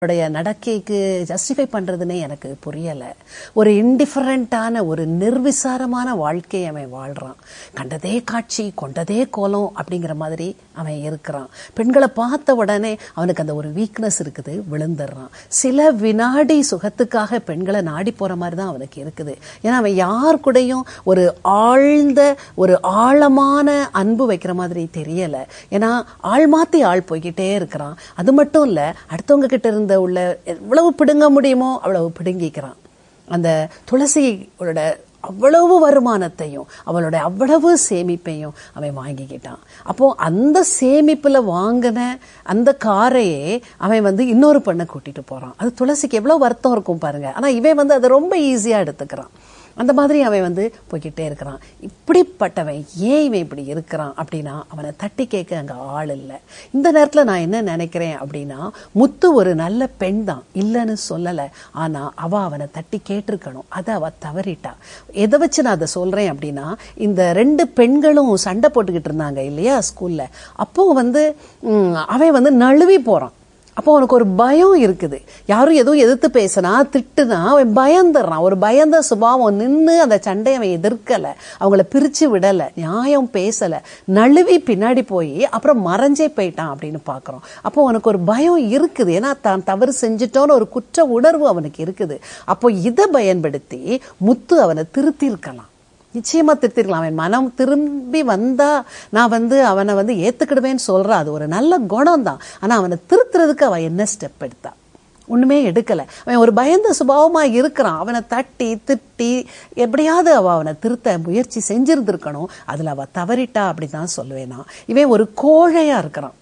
உடைய நடக்கைக்கு ஜஸ்டிஃபை பண்றதுன்னே எனக்கு புரியல ஒரு இன்டிஃபரண்டான ஒரு நிர்விசாரமான வாழ்க்கையை அவன் வாழ்றான் கண்டதே காட்சி கொண்டதே கோலம் அப்படிங்கிற மாதிரி அவன் இருக்கிறான் பெண்களை பார்த்த உடனே அவனுக்கு அந்த ஒரு வீக்னஸ் இருக்குது விழுந்துடுறான் சில வினாடி சுகத்துக்காக பெண்களை நாடி போற மாதிரி தான் அவனுக்கு இருக்குது ஏன்னா அவன் யார் கூடயும் ஒரு ஆழ்ந்த ஒரு ஆழமான அன்பு வைக்கிற மாதிரி தெரியல ஏன்னா ஆள் மாத்தி ஆள் போய்கிட்டே இருக்கிறான் அது மட்டும் இல்ல அடுத்தவங்க கிட்ட இருந்த உள்ள எவ்வளவு பிடுங்க முடியுமோ அவ்வளவு பிடுங்கிக்கிறான் அந்த துளசியோட அவ்வளவு வருமானத்தையும் அவளோட அவ்வளவு சேமிப்பையும் அவன் வாங்கிக்கிட்டான் அப்போ அந்த சேமிப்புல வாங்கின அந்த காரையே அவன் வந்து இன்னொரு பெண்ணை கூட்டிட்டு போறான் அது துளசிக்கு எவ்வளவு வருத்தம் இருக்கும் பாருங்க ஆனா இவன் வந்து அதை ரொம்ப ஈஸியா எடுத்துக்கிறான் அந்த மாதிரி அவன் வந்து போய்கிட்டே இருக்கிறான் இப்படிப்பட்டவன் ஏன் இவன் இப்படி இருக்கிறான் அப்படின்னா அவனை தட்டி கேட்க அங்க ஆள் இல்லை இந்த நேரத்துல நான் என்ன நினைக்கிறேன் அப்படின்னா முத்து ஒரு நல்ல பெண் தான் இல்லைன்னு சொல்லல ஆனா அவ அவனை தட்டி கேட்டிருக்கணும் அதை அவ தவறிட்டா எதை வச்சு நான் அதை சொல்றேன் அப்படின்னா இந்த ரெண்டு பெண்களும் சண்டை போட்டுக்கிட்டு இருந்தாங்க இல்லையா ஸ்கூல்ல அப்போ வந்து ம், அவன் வந்து நழுவி போறான் அப்போ அவனுக்கு ஒரு பயம் இருக்குது யாரும் எதுவும் எதிர்த்து பேசினா திட்டுனா அவன் பயந்துடுறான் ஒரு பயந்த சுபாவம் நின்று அந்த சண்டையை அவன் எதிர்க்கல அவங்கள பிரிச்சு விடல நியாயம் பேசல நழுவி பின்னாடி போய் அப்புறம் மறைஞ்சே போயிட்டான் அப்படின்னு பாக்குறோம் அப்போ அவனுக்கு ஒரு பயம் இருக்குது ஏன்னா தான் தவறு செஞ்சிட்டோன்னு ஒரு குற்ற உணர்வு அவனுக்கு இருக்குது அப்போ இதை பயன்படுத்தி முத்து அவனை திருத்திருக்கலாம் நிச்சயமா திருத்திருக்கலாம் அவன் மனம் திரும்பி வந்தா நான் வந்து அவனை வந்து ஏத்துக்கிடுவேன்னு சொல்றான் அது ஒரு நல்ல குணம் தான் ஆனா அவனை திருத்துறதுக்கு அவன் என்ன ஸ்டெப் எடுத்தா ஒண்ணுமே எடுக்கல அவன் ஒரு பயந்த சுபாவமா இருக்கிறான் அவனை தட்டி திட்டி எப்படியாவது அவ அவனை திருத்த முயற்சி செஞ்சிருந்திருக்கணும் அதுல அவ தவறிட்டா அப்படிதான் சொல்லுவேன் நான் இவன் ஒரு கோழையா இருக்கிறான்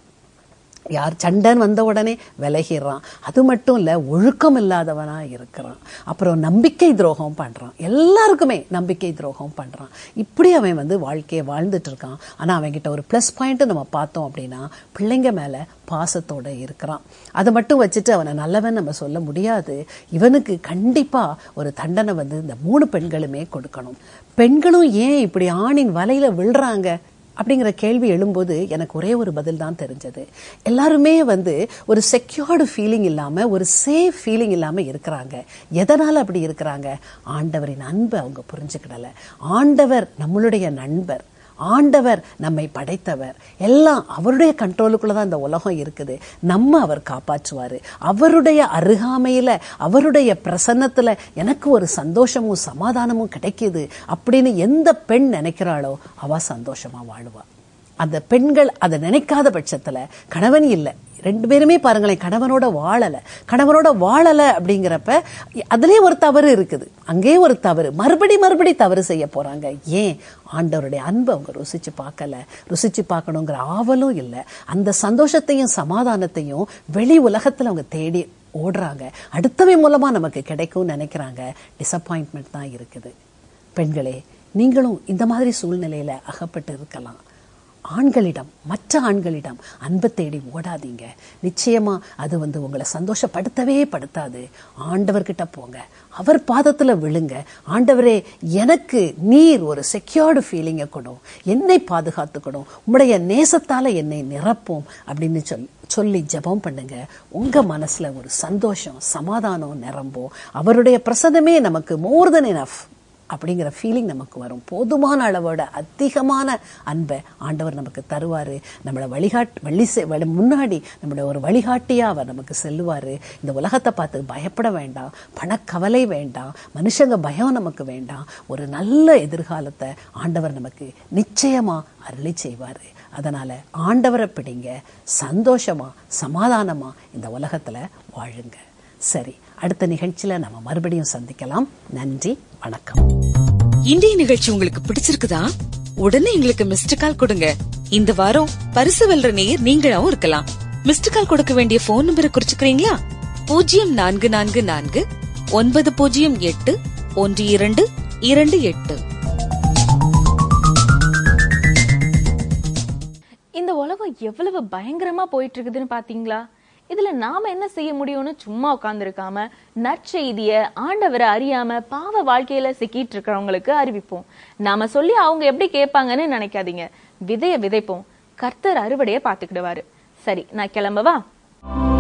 யார் சண்டன் வந்த உடனே விலகிடுறான் அது மட்டும் இல்ல ஒழுக்கம் இல்லாதவனா இருக்கிறான் அப்புறம் நம்பிக்கை துரோகம் பண்றான் எல்லாருக்குமே நம்பிக்கை துரோகம் பண்றான் இப்படி அவன் வந்து வாழ்க்கையை வாழ்ந்துட்டு இருக்கான் ஆனா அவன் கிட்ட ஒரு ப்ளஸ் பாயிண்ட் நம்ம பார்த்தோம் அப்படின்னா பிள்ளைங்க மேல பாசத்தோட இருக்கிறான் அதை மட்டும் வச்சுட்டு அவனை நல்லவன் நம்ம சொல்ல முடியாது இவனுக்கு கண்டிப்பா ஒரு தண்டனை வந்து இந்த மூணு பெண்களுமே கொடுக்கணும் பெண்களும் ஏன் இப்படி ஆணின் வலையில விழுறாங்க அப்படிங்கிற கேள்வி எழும்போது எனக்கு ஒரே ஒரு பதில் தான் தெரிஞ்சது எல்லாருமே வந்து ஒரு செக்யூர்டு ஃபீலிங் இல்லாம ஒரு சேஃப் ஃபீலிங் இல்லாம இருக்கிறாங்க எதனால அப்படி இருக்கிறாங்க ஆண்டவரின் அன்பை அவங்க புரிஞ்சுக்கிடல ஆண்டவர் நம்மளுடைய நண்பர் ஆண்டவர் நம்மை படைத்தவர் எல்லாம் அவருடைய கண்ட்ரோலுக்குள்ள தான் இந்த உலகம் இருக்குது நம்ம அவர் காப்பாற்றுவாரு அவருடைய அருகாமையில அவருடைய பிரசன்னத்துல எனக்கு ஒரு சந்தோஷமும் சமாதானமும் கிடைக்குது அப்படின்னு எந்த பெண் நினைக்கிறாளோ அவ சந்தோஷமா வாழுவா அந்த பெண்கள் அதை நினைக்காத பட்சத்துல கணவன் இல்லை ரெண்டு பேருமே பாருங்களேன் கணவனோட வாழல கணவனோட வாழல அப்படிங்கிறப்ப அதுலயே ஒரு தவறு இருக்குது அங்கே ஒரு தவறு மறுபடி மறுபடி தவறு செய்ய போறாங்க ஏன் ஆண்டவருடைய அன்பை அவங்க ருசிச்சு பார்க்கல ருசிச்சு பார்க்கணுங்கிற ஆவலும் இல்லை அந்த சந்தோஷத்தையும் சமாதானத்தையும் வெளி உலகத்துல அவங்க தேடி ஓடுறாங்க அடுத்தவன் மூலமா நமக்கு கிடைக்கும்னு நினைக்கிறாங்க டிசப்பாயின்மெண்ட் தான் இருக்குது பெண்களே நீங்களும் இந்த மாதிரி சூழ்நிலையில அகப்பட்டு இருக்கலாம் ஆண்களிடம் மற்ற ஆண்களிடம் அன்பை தேடி ஓடாதீங்க நிச்சயமா அது வந்து உங்களை சந்தோஷப்படுத்தவே படுத்தாது ஆண்டவர்கிட்ட போங்க அவர் பாதத்துல விழுங்க ஆண்டவரே எனக்கு நீர் ஒரு செக்யூர்டு ஃபீலிங்கை கொடும் என்னை பாதுகாத்துக்கணும் உம்முடைய நேசத்தால என்னை நிரப்போம் அப்படின்னு சொல்லி சொல்லி ஜெபம் பண்ணுங்க உங்க மனசுல ஒரு சந்தோஷம் சமாதானம் நிரம்பும் அவருடைய பிரசனமே நமக்கு மோர் தென் எனஃப் அப்படிங்கிற ஃபீலிங் நமக்கு வரும் போதுமான அளவோட அதிகமான அன்பை ஆண்டவர் நமக்கு தருவாரு நம்மளை வழிகாட் வழி செ- வழி- முன்னாடி நம்மளோட ஒரு வழிகாட்டியா அவர் நமக்கு செல்லுவாரு இந்த உலகத்தை பார்த்து பயப்பட வேண்டாம் பணக்கவலை வேண்டாம் மனுஷங்க பயம் நமக்கு வேண்டாம் ஒரு நல்ல எதிர்காலத்தை ஆண்டவர் நமக்கு நிச்சயமா அருளி செய்வாரு அதனால ஆண்டவரை பிடிங்க சந்தோஷமா சமாதானமா இந்த உலகத்துல வாழுங்க சரி அடுத்த நிகழ்ச்சியில நம்ம மறுபடியும் சந்திக்கலாம் நன்றி வணக்கம் இன்றைய நிகழ்ச்சி உங்களுக்கு பிடிச்சிருக்குதா உடனே எங்களுக்கு மிஸ்டு கால் கொடுங்க இந்த வாரம் பரிசு வெல்ற நேயர் நீங்களாவும் இருக்கலாம் மிஸ்டு கால் கொடுக்க வேண்டிய போன் நம்பரை குறிச்சுக்கிறீங்களா பூஜ்ஜியம் நான்கு நான்கு நான்கு ஒன்பது பூஜ்ஜியம் எட்டு ஒன்று இரண்டு இரண்டு எட்டு இந்த உலகம் எவ்வளவு பயங்கரமா போயிட்டு இருக்குதுன்னு பாத்தீங்களா இதுல நாம என்ன செய்ய முடியும்னு சும்மா உட்கார்ந்துருக்காம நற்செய்திய ஆண்டவரை அறியாம பாவ வாழ்க்கையில சிக்கிட்டு இருக்கிறவங்களுக்கு அறிவிப்போம் நாம சொல்லி அவங்க எப்படி கேட்பாங்கன்னு நினைக்காதீங்க விதைய விதைப்போம் கர்த்தர் அறுவடைய பாத்துக்கிடுவாரு சரி நான் கிளம்பவா